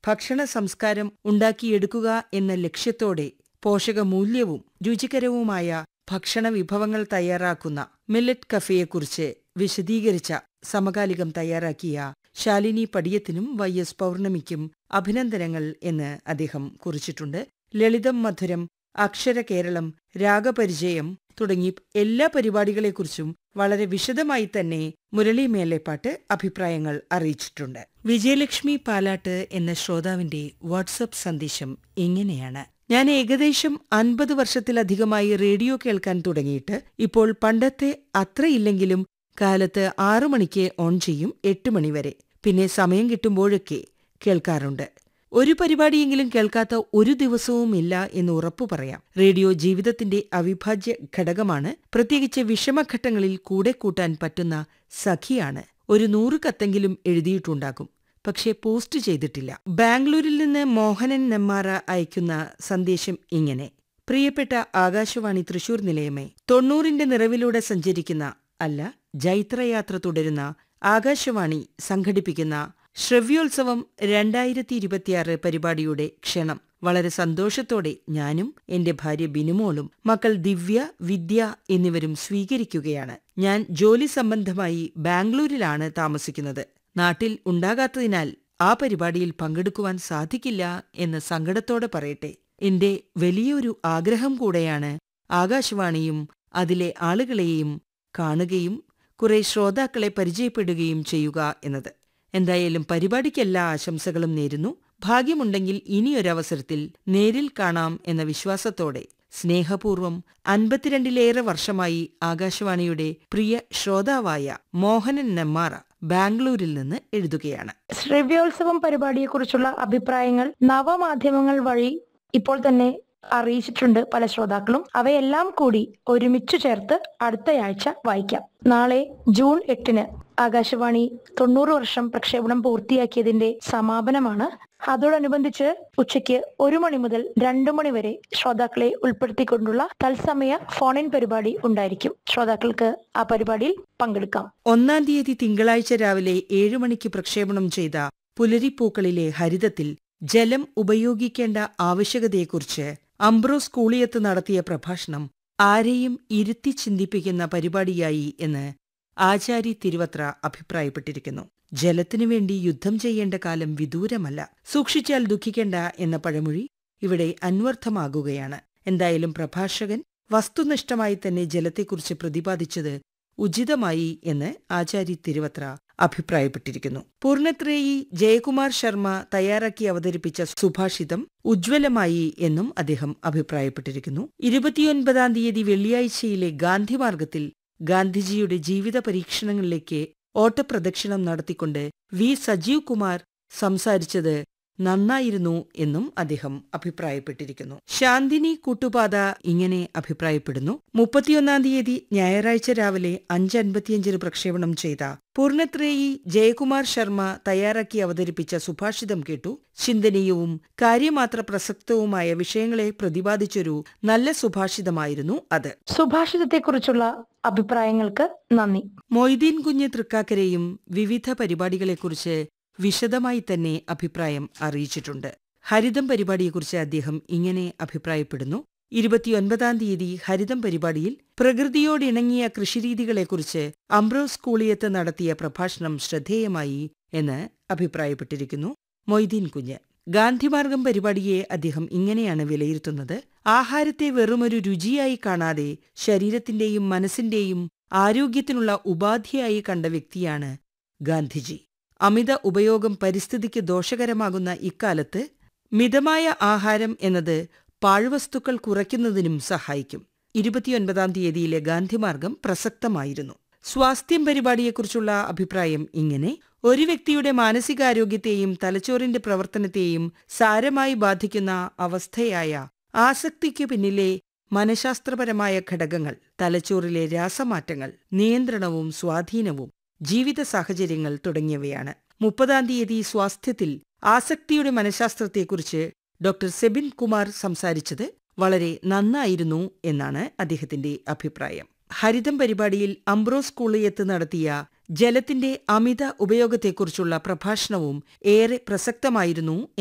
ഭക്ഷണ സംസ്കാരം ഉണ്ടാക്കിയെടുക്കുക എന്ന ലക്ഷ്യത്തോടെ പോഷകമൂല്യവും രുചികരവുമായ ഭക്ഷണ വിഭവങ്ങൾ തയ്യാറാക്കുന്ന മില്ലറ്റ് കഫേയെക്കുറിച്ച് വിശദീകരിച്ച സമകാലികം തയ്യാറാക്കിയ ശാലിനി പടിയത്തിനും വൈ എസ് പൗർണമിക്കും അഭിനന്ദനങ്ങൾ എന്ന് അദ്ദേഹം കുറിച്ചിട്ടുണ്ട് ലളിതം മധുരം അക്ഷര കേരളം രാഗപരിചയം തുടങ്ങി എല്ലാ പരിപാടികളെക്കുറിച്ചും വളരെ വിശദമായി തന്നെ മുരളി മേലേപ്പാട്ട് അഭിപ്രായങ്ങൾ അറിയിച്ചിട്ടുണ്ട് വിജയലക്ഷ്മി പാലാട്ട് എന്ന ശ്രോതാവിന്റെ വാട്സപ്പ് സന്ദേശം ഇങ്ങനെയാണ് ഞാൻ ഏകദേശം അൻപത് വർഷത്തിലധികമായി റേഡിയോ കേൾക്കാൻ തുടങ്ങിയിട്ട് ഇപ്പോൾ പണ്ടത്തെ അത്രയില്ലെങ്കിലും കാലത്ത് ആറു മണിക്ക് ഓൺ ചെയ്യും എട്ട് മണിവരെ പിന്നെ സമയം കിട്ടുമ്പോഴൊക്കെ കേൾക്കാറുണ്ട് ഒരു പരിപാടിയെങ്കിലും കേൾക്കാത്ത ഒരു ദിവസവും ഇല്ല എന്ന് ഉറപ്പു പറയാം റേഡിയോ ജീവിതത്തിന്റെ അവിഭാജ്യ ഘടകമാണ് പ്രത്യേകിച്ച് വിഷമഘട്ടങ്ങളിൽ കൂടെ കൂട്ടാൻ പറ്റുന്ന സഖിയാണ് ഒരു നൂറ് കത്തെങ്കിലും എഴുതിയിട്ടുണ്ടാകും പക്ഷേ പോസ്റ്റ് ചെയ്തിട്ടില്ല ബാംഗ്ലൂരിൽ നിന്ന് മോഹനൻ നെമ്മാറ അയക്കുന്ന സന്ദേശം ഇങ്ങനെ പ്രിയപ്പെട്ട ആകാശവാണി തൃശൂർ നിലയമേ തൊണ്ണൂറിന്റെ നിറവിലൂടെ സഞ്ചരിക്കുന്ന അല്ല ജൈത്രയാത്ര തുടരുന്ന ആകാശവാണി സംഘടിപ്പിക്കുന്ന ശ്രവ്യോത്സവം രണ്ടായിരത്തി ഇരുപത്തിയാറ് പരിപാടിയുടെ ക്ഷണം വളരെ സന്തോഷത്തോടെ ഞാനും എന്റെ ഭാര്യ ബിനുമോളും മക്കൾ ദിവ്യ വിദ്യ എന്നിവരും സ്വീകരിക്കുകയാണ് ഞാൻ ജോലി സംബന്ധമായി ബാംഗ്ലൂരിലാണ് താമസിക്കുന്നത് നാട്ടിൽ ഉണ്ടാകാത്തതിനാൽ ആ പരിപാടിയിൽ പങ്കെടുക്കുവാൻ സാധിക്കില്ല എന്ന് സങ്കടത്തോടെ പറയട്ടെ എന്റെ വലിയൊരു ആഗ്രഹം കൂടെയാണ് ആകാശവാണിയും അതിലെ ആളുകളെയും കാണുകയും കുറെ ശ്രോതാക്കളെ പരിചയപ്പെടുകയും ചെയ്യുക എന്നത് എന്തായാലും പരിപാടിക്കെല്ലാ ആശംസകളും നേരുന്നു ഭാഗ്യമുണ്ടെങ്കിൽ ഇനിയൊരവസരത്തിൽ നേരിൽ കാണാം എന്ന വിശ്വാസത്തോടെ സ്നേഹപൂർവം അൻപത്തിരണ്ടിലേറെ വർഷമായി ആകാശവാണിയുടെ പ്രിയ ശ്രോതാവായ മോഹനൻ നെമ്മാറ ബാംഗ്ലൂരിൽ നിന്ന് എഴുതുകയാണ് ശ്രവ്യോത്സവം പരിപാടിയെക്കുറിച്ചുള്ള അഭിപ്രായങ്ങൾ നവമാധ്യമങ്ങൾ വഴി ഇപ്പോൾ തന്നെ അറിയിച്ചിട്ടുണ്ട് പല ശ്രോതാക്കളും അവയെല്ലാം കൂടി ഒരുമിച്ചു ചേർത്ത് അടുത്തയാഴ്ച വായിക്കാം നാളെ ജൂൺ എട്ടിന് ആകാശവാണി തൊണ്ണൂറ് വർഷം പ്രക്ഷേപണം പൂർത്തിയാക്കിയതിന്റെ സമാപനമാണ് അതോടനുബന്ധിച്ച് ഉച്ചയ്ക്ക് ഒരു മണി മുതൽ രണ്ടു മണി വരെ ശ്രോതാക്കളെ ഉൾപ്പെടുത്തിക്കൊണ്ടുള്ള തത്സമയ ഫോൺ ഇൻ പരിപാടി ഉണ്ടായിരിക്കും ശ്രോതാക്കൾക്ക് ആ പരിപാടിയിൽ പങ്കെടുക്കാം ഒന്നാം തീയതി തിങ്കളാഴ്ച രാവിലെ ഏഴു മണിക്ക് പ്രക്ഷേപണം ചെയ്ത പുലരിപ്പൂക്കളിലെ ഹരിതത്തിൽ ജലം ഉപയോഗിക്കേണ്ട ആവശ്യകതയെക്കുറിച്ച് അംബ്രോസ് കൂളിയത്ത് നടത്തിയ പ്രഭാഷണം ആരെയും ഇരുത്തി ചിന്തിപ്പിക്കുന്ന പരിപാടിയായി എന്ന് ആചാരി തിരുവത്ര അഭിപ്രായപ്പെട്ടിരിക്കുന്നു ജലത്തിനു വേണ്ടി യുദ്ധം ചെയ്യേണ്ട കാലം വിദൂരമല്ല സൂക്ഷിച്ചാൽ ദുഃഖിക്കേണ്ട എന്ന പഴമൊഴി ഇവിടെ അന്വർത്ഥമാകുകയാണ് എന്തായാലും പ്രഭാഷകൻ വസ്തുനിഷ്ഠമായി തന്നെ ജലത്തെക്കുറിച്ച് പ്രതിപാദിച്ചത് ഉചിതമായി എന്ന് ആചാരി തിരുവത്ര അഭിപ്രായപ്പെട്ടിരിക്കുന്നു പൂർണത്രേയി ജയകുമാർ ശർമ്മ തയ്യാറാക്കി അവതരിപ്പിച്ച സുഭാഷിതം ഉജ്ജ്വലമായി എന്നും അദ്ദേഹം അഭിപ്രായപ്പെട്ടിരിക്കുന്നു ഇരുപത്തിയൊൻപതാം തീയതി വെള്ളിയാഴ്ചയിലെ ഗാന്ധിമാർഗത്തിൽ ഗാന്ധിജിയുടെ ജീവിത പരീക്ഷണങ്ങളിലേക്ക് ഓട്ടപ്രദക്ഷിണം നടത്തിക്കൊണ്ട് വി സജീവ് കുമാർ സംസാരിച്ചത് നന്നായിരുന്നു എന്നും അദ്ദേഹം അഭിപ്രായപ്പെട്ടിരിക്കുന്നു ശാന്തിനി കൂട്ടുപാത ഇങ്ങനെ അഭിപ്രായപ്പെടുന്നു മുപ്പത്തിയൊന്നാം തീയതി ഞായറാഴ്ച രാവിലെ അഞ്ച് അൻപത്തിയഞ്ചിന് പ്രക്ഷേപണം ചെയ്ത പൂർണത്രേയി ജയകുമാർ ശർമ്മ തയ്യാറാക്കി അവതരിപ്പിച്ച സുഭാഷിതം കേട്ടു ചിന്തനീയവും കാര്യമാത്ര പ്രസക്തവുമായ വിഷയങ്ങളെ പ്രതിപാദിച്ചൊരു നല്ല സുഭാഷിതമായിരുന്നു അത് സുഭാഷിതത്തെക്കുറിച്ചുള്ള അഭിപ്രായങ്ങൾക്ക് നന്ദി മൊയ്തീൻ കുഞ്ഞ് തൃക്കാക്കരെയും വിവിധ പരിപാടികളെക്കുറിച്ച് വിശദമായി തന്നെ അഭിപ്രായം അറിയിച്ചിട്ടുണ്ട് ഹരിതം പരിപാടിയെക്കുറിച്ച് അദ്ദേഹം ഇങ്ങനെ അഭിപ്രായപ്പെടുന്നു ഇരുപത്തിയൊൻപതാം തീയതി ഹരിതം പരിപാടിയിൽ പ്രകൃതിയോടിണങ്ങിയ കൃഷിരീതികളെക്കുറിച്ച് അംബ്രോസ് കൂളിയത്ത് നടത്തിയ പ്രഭാഷണം ശ്രദ്ധേയമായി എന്ന് അഭിപ്രായപ്പെട്ടിരിക്കുന്നു മൊയ്തീൻ കുഞ്ഞ് ഗാന്ധിമാർഗം പരിപാടിയെ അദ്ദേഹം ഇങ്ങനെയാണ് വിലയിരുത്തുന്നത് ആഹാരത്തെ വെറുമൊരു രുചിയായി കാണാതെ ശരീരത്തിന്റെയും മനസ്സിന്റെയും ആരോഗ്യത്തിനുള്ള ഉപാധിയായി കണ്ട വ്യക്തിയാണ് ഗാന്ധിജി അമിത ഉപയോഗം പരിസ്ഥിതിക്ക് ദോഷകരമാകുന്ന ഇക്കാലത്ത് മിതമായ ആഹാരം എന്നത് പാഴ്വസ്തുക്കൾ കുറയ്ക്കുന്നതിനും സഹായിക്കും ഇരുപത്തിയൊൻപതാം തീയതിയിലെ ഗാന്ധിമാർഗം പ്രസക്തമായിരുന്നു സ്വാസ്ഥ്യം പരിപാടിയെക്കുറിച്ചുള്ള അഭിപ്രായം ഇങ്ങനെ ഒരു വ്യക്തിയുടെ മാനസികാരോഗ്യത്തെയും തലച്ചോറിന്റെ പ്രവർത്തനത്തെയും സാരമായി ബാധിക്കുന്ന അവസ്ഥയായ ആസക്തിക്കു പിന്നിലെ മനഃശാസ്ത്രപരമായ ഘടകങ്ങൾ തലച്ചോറിലെ രാസമാറ്റങ്ങൾ നിയന്ത്രണവും സ്വാധീനവും ജീവിത സാഹചര്യങ്ങൾ തുടങ്ങിയവയാണ് മുപ്പതാം തീയതി സ്വാസ്ഥ്യത്തിൽ ആസക്തിയുടെ മനഃശാസ്ത്രത്തെക്കുറിച്ച് ഡോക്ടർ സെബിൻ കുമാർ സംസാരിച്ചത് വളരെ നന്നായിരുന്നു എന്നാണ് അദ്ദേഹത്തിന്റെ അഭിപ്രായം ഹരിതം പരിപാടിയിൽ അംബ്രോസ് കൂളിയത്ത് നടത്തിയ ജലത്തിന്റെ അമിത ഉപയോഗത്തെക്കുറിച്ചുള്ള പ്രഭാഷണവും ഏറെ പ്രസക്തമായിരുന്നു